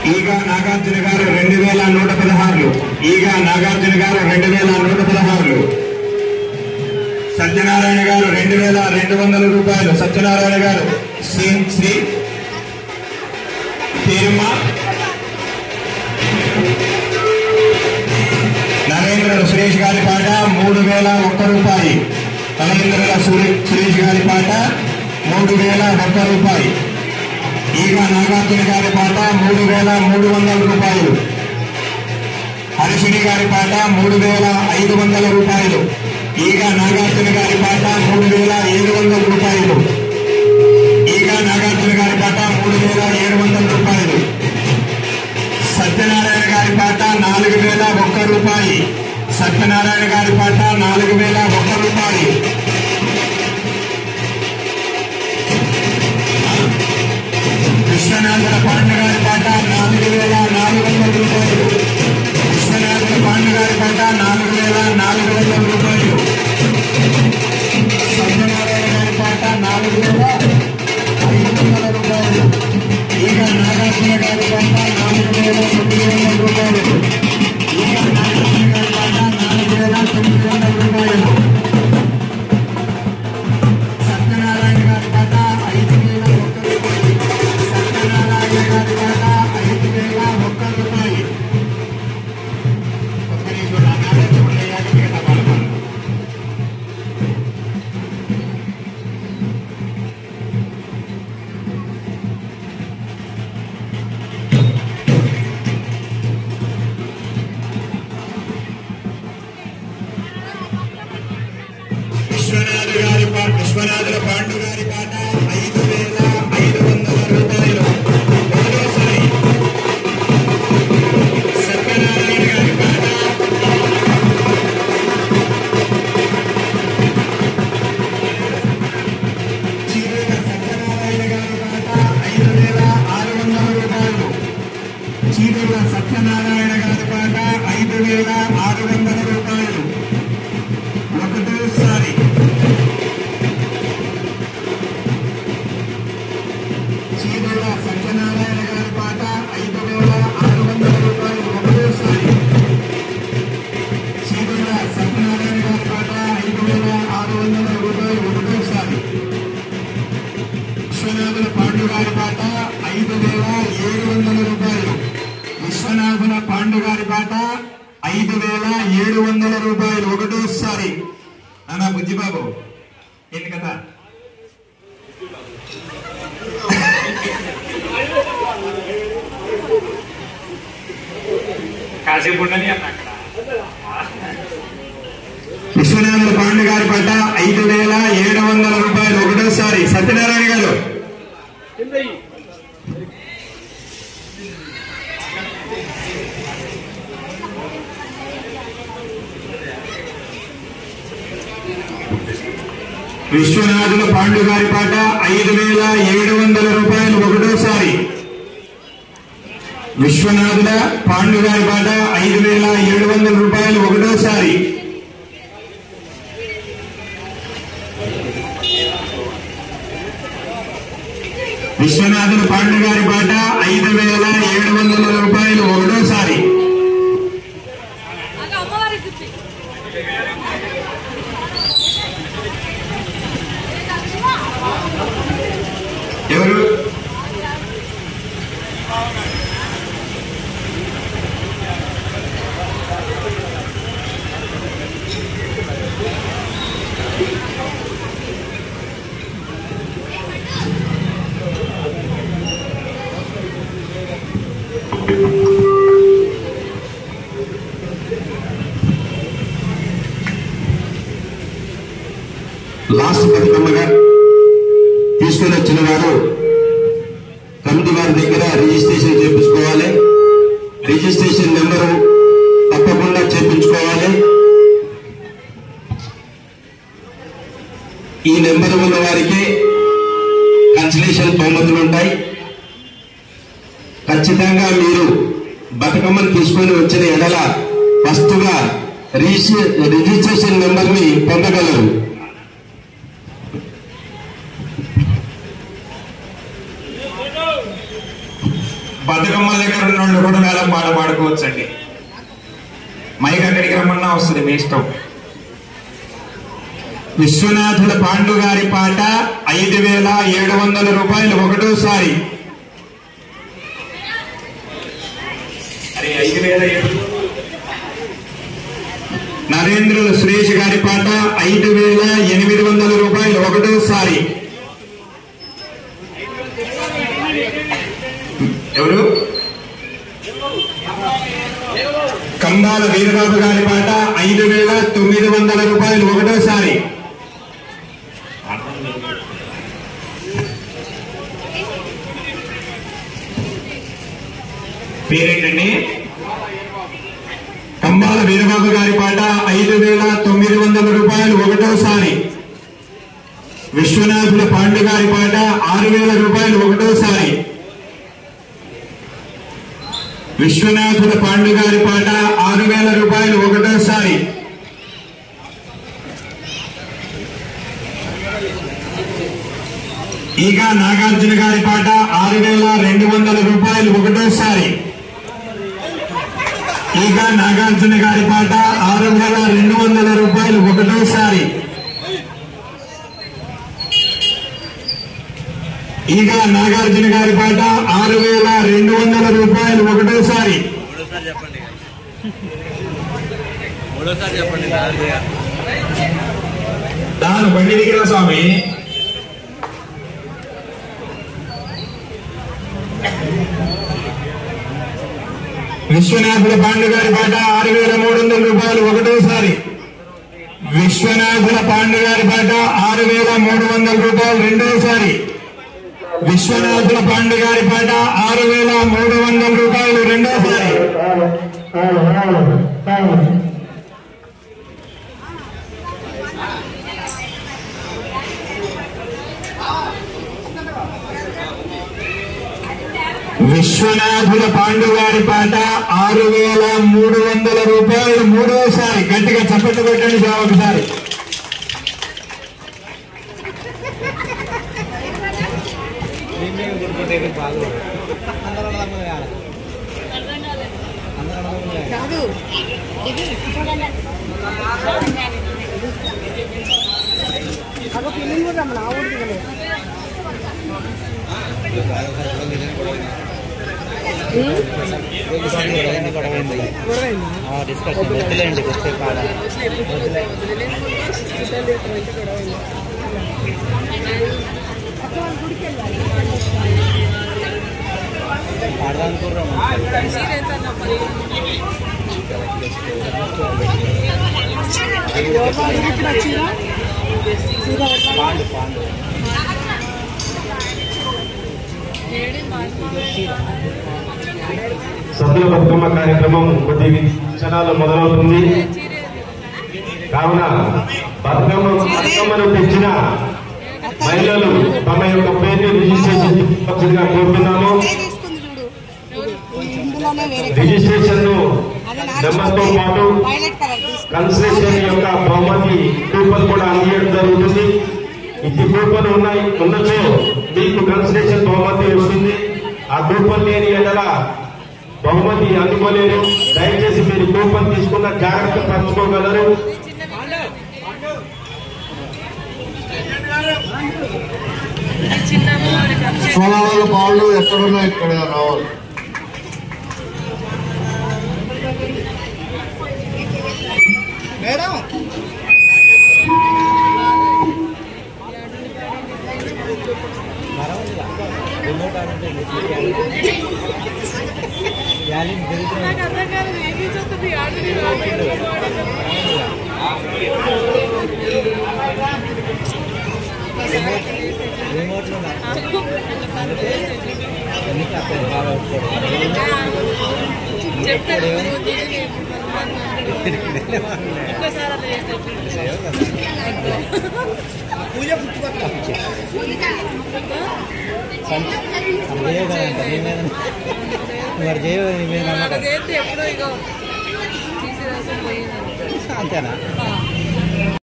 ఈగ నాగార్జున గారు రెండు వేల నూట పదహారులు ఈగ నాగార్జున గారు రెండు వేల నూట పదహారులు సత్యనారాయణ గారు రెండు వేల రెండు వందల రూపాయలు సత్యనారాయణ గారు శ్రీ శ్రీ పేరుమ నరేంద్ర సురేష్ గారి పాట మూడు వేల ఒక్క రూపాయి నరేంద్ర సురే- సురేష్ గారి పాట మూడు వేల ఒక్క రూపాయి ఈగ నాగార్జున గారి పాట మూడు వేల మూడు వందల రూపాయలు హరిషిణి గారి పాట మూడు వేల ఐదు వందల రూపాయలు ఈగ నాగార్జున గారి పాట మూడు వేల ఏడు వందల రూపాయలు ఈగ నాగార్జున గారి పాట మూడు వేల ఏడు వందల రూపాయలు సత్యనారాయణ గారి పాట నాలుగు వేల ఒక్క రూపాయి సత్యనారాయణ గారి పాట నాలుగు వేల ఒక్క రూపాయి విశ్వనాథుల పాండ గారి పాట నాలుగు వేల నాలుగు వందల రూపాయలు విశ్వనాథుల పాండ గారి పాట నాలుగు వేల నాలుగు వందల రూపాయలు సత్యనారాయణ గారి పాట నాలుగు వేల ఐదు వందల రూపాయలు ఈగ నాగార్జున గారి పాట నాలుగు వేల తొమ్మిది వందల రూపాయలు ఈగ నాగార్జున గారి పాట నాలుగు వేల తొమ్మిది వందల రూపాయలు సత్యనారాయణ గారి పాట ఐదు వేల ఒక్క రూపాయి సత్యనారాయణ గారి పాట ఐదు వేల ఒక్క రూపాయి ఒక్క నిమిషం నా నాగార్జున అయ్యాక మిగతా పాట విశ్వనాథ్ గారి పాట విశ్వనాథుల పాండు గారి పాట ఐదు వేల ఐదు వందల రూపాయలు ఒకటోసారి సత్యనారాయణ గారి పాట చీరేల సత్యనారాయణ గారి పాట ఐదు వేల ఆరు వందల రూపాయలు చీరేల సత్యనారాయణ గారి పాట ఐదు వేల ఆరు వందల రూపాయలు ఒకటోసారి చీదల సత్యనారాయణ గారి పాట ఐదు వేల ఆరు వందల రూపాయలు ఒకటోసారి చీదల సత్యనారాయణ గారి పాట ఐదు వేల ఆరు వందల రూపాయలు ఒకటోసారి విశ్వనాథుల పాండు గారి పాట ఐదు వేల ఏడు వందల రూపాయలు విశ్వనాథుల పాండు గారి పాట ఐదు వేల ఏడు వందల రూపాయలు ఒకటోసారి నానా బుజ్జిబాబు ఏంటి కదా కాసేపు ఉండని అన్న అక్కడ విశ్వనాథుల పాండు గారి పాట ఐదు వేల ఏడు వందల రూపాయలు ఒకటోసారి సత్యనారాయణ గారు విశ్వనాథుల పాండు గారి పాట ఐదు వేల ఏడు వందల రూపాయలు ఒకటోసారి విశ్వనాథుల పాండు గారి పాట ఐదు వేల ఏడు వందల రూపాయలు ఒకటోసారి విశ్వనాథుల పాండు గారి పాట ఐదు వేల ఏడు వందల రూపాయలు ఒకటోసారి అది అమ్మవారి గుర్తి ఎవరు లాస్ట్ బతుకమ్మగా తీసుకొని వచ్చిన వారు కమిటీ వారి దగ్గర రిజిస్ట్రేషన్ చేపించుకోవాలి రిజిస్ట్రేషన్ నెంబరు తప్పకుండా చేపించుకోవాలి ఈ నెంబర్ ఉన్న వారికి కన్సలేషన్ బహుమతులు ఉంటాయి ఖచ్చితంగా మీరు బతుకమ్మను తీసుకొని వచ్చిన ఎడల ఫస్ట్ గా రిజిస్ట్రే- రిజిస్ట్రేషన్ నెంబర్ ని పొందగలరు బతుకమ్మల దగ్గర ఉన్న వాళ్ళు కూడా వేలం పాట పాడుకోవచ్చండి మైక్ అక్కడికి రమ్మన్నా వస్తుంది మీ ఇష్టం విశ్వనాథుల పాండు గారి పాట ఐదు వేల ఏడు వందల రూపాయలు ఒకటోసారి అరే ఐదు వేల ఏడు నరేంద్రుల సురేష్ గారి పాట ఐదు వేల ఎనిమిది వందల రూపాయలు ఒకటోసారి ఎవరు కంబాల వీరబాబు గారి పాట ఐదు వేల తొమ్మిది వందల రూపాయలు ఒకటోసారి పేరేంటండి కంబాల వీరబాబు గారి పాట ఐదు వేల తొమ్మిది వందల రూపాయలు ఒకటోసారి విశ్వనాథుల పాండు గారి పాట ఆరు వేల రూపాయలు ఒకటోసారి విశ్వనాథుల పాండు గారి పాట ఆరు వేల రూపాయలు ఒకటోసారి ఈగ నాగార్జున గారి పాట ఆరు వేల రెండు వందల రూపాయలు ఒకటోసారి ఈగ నాగార్జున గారి పాట ఆరు వేల రెండు వందల రూపాయలు ఒకటోసారి ఈగ నాగార్జున గారి పాట ఆరు వేల రెండు వందల రూపాయలు ఒకటోసారి మూడోసారి చెప్పండి మూడోసారి చెప్పండి నాలుగు దాని బండి దిగిన స్వామి విశ్వనాథుల పాండు గారి పాట ఆరు వేల మూడు వందల రూపాయలు ఒకటోసారి విశ్వనాథుల పాండు గారి పాట ఆరు వేల మూడు వందల రూపాయలు రెండోసారి విశ్వనాథుల పాండు గారి పాట ఆరు వేల మూడు వందల రూపాయలు రెండోసారి విశ్వనాథుల పాండు గారి పాట ఆరు వేల మూడు వందల రూపాయలు మూడోసారి గట్టిగా చప్పట్లు కొట్టండి సార్ ఒకసారి కాదు ఇది అగో పిల్లలు కూడా రమ్మని ఆ ఊరికి వెళ్ళలేదు డిస్కషన్ వద్దులేండి వచ్చే పాడ పాండు పాండు సద్దుల బతుకమ్మ కార్యక్రమం కొద్ది క్షణాలు మొదలవుతుంది కావున బతుకమ్మ బతుకమ్మను తెచ్చిన మహిళలు తమ యొక్క పేరుని రిజిస్ట్రేషన్ చేసుకోవాల్సిందిగా కోరుతున్నాము తీసుకుంది చూడు ఇందులోనే వేరే రిజిస్ట్రేషన్ ను అదే నెంబర్తో పాటు వైలెట్ కలర్ తీసుకుంది కన్సలేషన్ యొక్క బహుమతి కూపన్ కూడా అందజేయడం జరుగుతుంది ఇది కూపన్ ఉన్నాయి ఉన్నచో మీకు కన్సలేషన్ బహుమతి వస్తుంది ఆ కూపన్ లేని ఎడల బహుమతి అందుకోలేరు దయచేసి మీరు కూపన్ తీసుకున్న జాగ్రత్త పంచుకోగలరు సోనాల పాళ్ళు ఎక్కడున్నా ఇక్కడ రావాలి రిమోట్ ఆన్ ఉంటుంది వ్యాలిడ్ పెరుగుతుంది రిమోట్లో అందుకే అక్కడ బాగా చేయవు కదంట నీ మీద మరి చేయవు నీ మీద నమ్మకం ఎప్పుడో ఇగో తీసి రాసి పోయింది అంతేనా